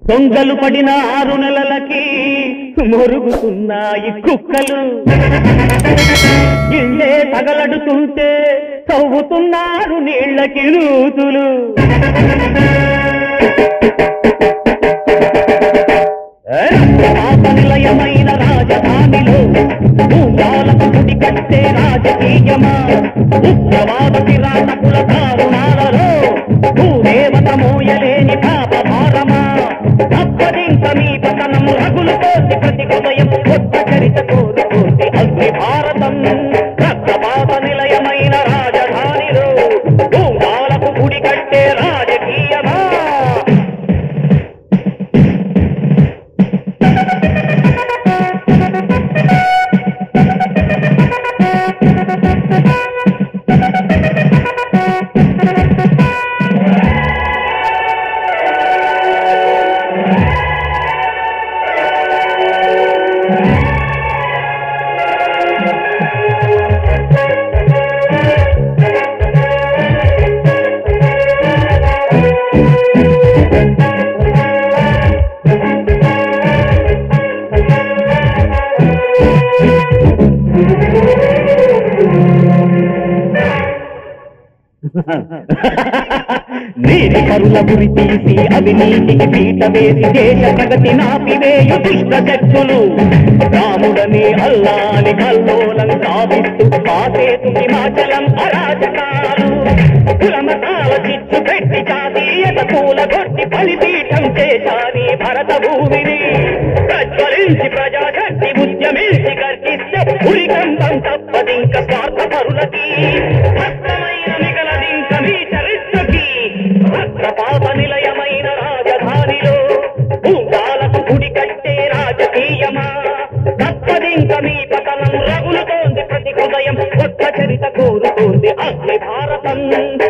దొంగలు పడిన ఆరు నెలలకి మొరుగుతున్నాయి కుక్కలు ఇళ్ళే తగలడుతుంటే తవ్వుతున్నారు నీళ్ళకి నూతులు రాజ నిలయమైన రాజధానిలో భూజాలకు గుడి కట్టే రాజకీయమా ఉగ్రవాద కిరాతకుల దారుణాలలో భూదేవత మోయలేని పాప భారమా తప్పదింక మీ పతనం రగులు కోసి ప్రతి హృదయం కొత్త చరిత కోరుకోసి అగ్ని భారతం రక్తపాత నిలయమైన రాజధానిలో భూజాలకు గుడి కట్టే రాజకీయమా నీటి కరుల గురి తీసి అవినీతికి పీట వేసి దేశ ప్రగతి నాపివేయు దుష్ట శక్తులు రాముడని అల్లాని కల్లోలం సాధిస్తూ కాసేతు హిమాచలం అరాజకాలు కులమతాల చిచ్చు పెట్టి జాతీయత పూల కొట్టి బలిపీఠం చేశాని భరత భూమిని ప్రజ్వలించి ప్రజాశక్తి ఉద్యమించి గర్జిస్తే ఉరికంబం తప్పదింక స్వార్థపరులకి భస్మమైన మిగలదింక మీ చరిత్రకి రక్తపాత నిలయమైన రాజధానిలో భూగాలకు గుడి కట్టే రాజకీయమా తప్పదింక మీ పతనం రగులుతోంది ప్రతి హృదయం కొత్త చరిత కోరుతోంది అగ్ని భారతం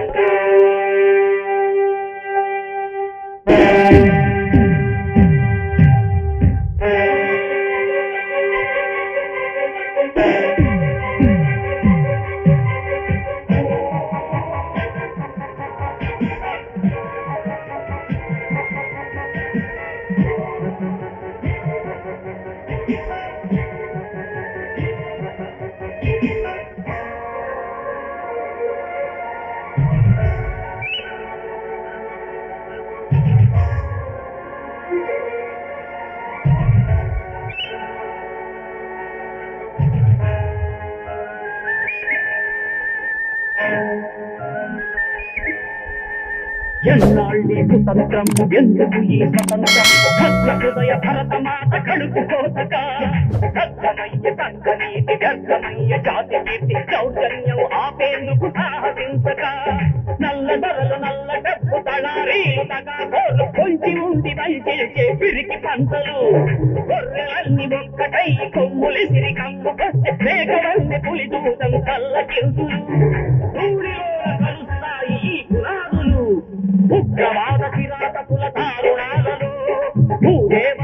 ఎన్నాళ్ళే కుతంత్రం ఎందుకు ఈ స్వతంత్రం భద్ర హృదయ భరత మాత కడుపు కోతక దగ్ధమయ్య సంఘనీతి వ్యర్థమయ్య జాతి కీర్తి దౌర్జన్యం ఆపేందుకు సాహసించక నల్ల ధరలు నల్ల డబ్బు తళారీలు తగాకోలు పొంచి ఉండి వంచే పిరికి పంటలు గొర్రెలన్నీ ఒక్కటై కొమ్ములిసిరి కమ్ముకొస్తే వేగవన్ని పులి దూతం కళ్ళ కిందులు ధూళిలో కలుస్తాయి ఈ పునాదులు ఉగ్రవాద కిరాతకుల దారుణాలలో భూదేవ